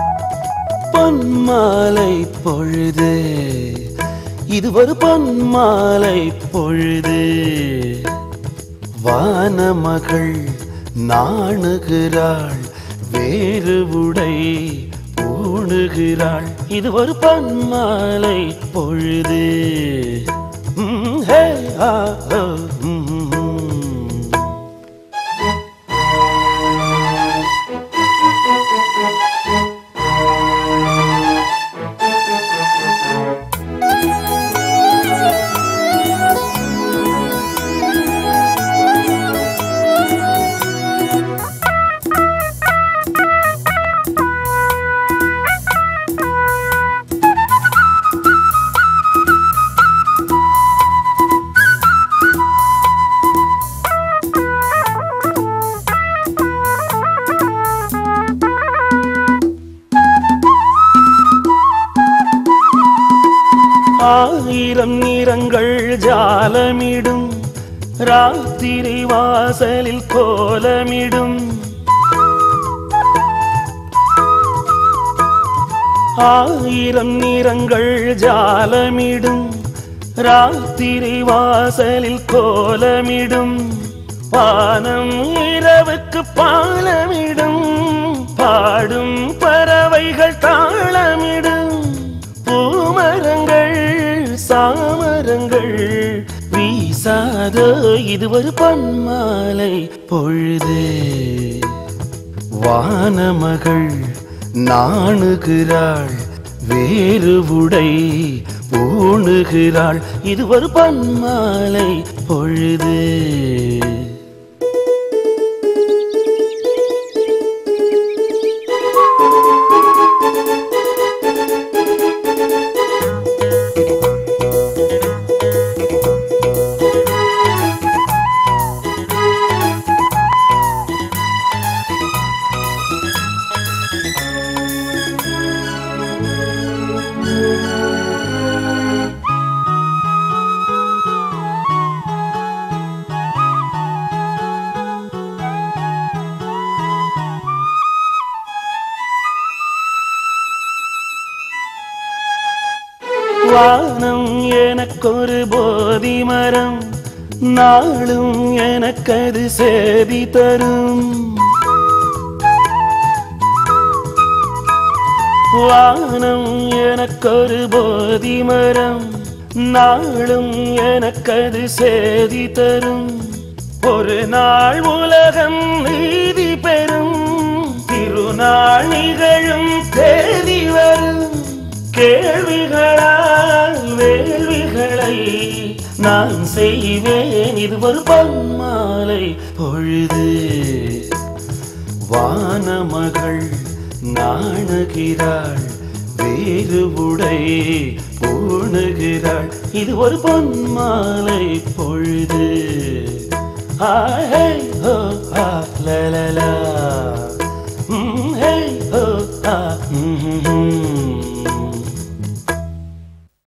பொன்மாலை பொழுது இது ஒரு பொன்மாலை பொழுது வானமகள் நாணுகிறாள் வேறு உடை பூணுகிறாள் இது ஒரு பொன்மாலை பொழுது ம், ஹே, ஆ, ஓ, ம், ம். ஆயிரம் நிறங்கள் ஜாலமிடும் ராத்திரி வாசலில் கோலமிடும் ஆயிரம் நிறங்கள் ஜாலமிடும் ராத்திரி வாசலில் கோலமிடும் வானம் இரவுக்கு பாலமிடும் பாடும் பறவைகள் தாளமிடும் பூமரங்கள் சாமரங்கள் வீசாதோ இது ஒரு பொன்மாலை பொழுது வானமகள் நாணுகிறாள் வேறு உடை பூணுகிறாள் இது ஒரு பொன்மாலை பொழுது வானம் எனக்கொரு போதி மரம் நாளும் எனக்கது சேதி தரும் வானம் எனக்கொரு போதி மரம் நாளும் எனக்கது சேதி தரும் ஒரு நாள் உலகம் நீதி பெறும் திருநாள் நிகழும் தேதி வரும் கேள்விகளால் வேள்விகளை நான் செய்வேன் இது ஒரு பொன்மாலை பொழுது வானமகள் நாணுகிறாள் வேறு உடை பூணுகிறாள் இது ஒரு பொன்மாலை பொழுது ஆ, ஹே, ஹோ, ஆ, லா, லா, லா. ம், ஹே, ஹோ, ஆ, ம், ம், ம்.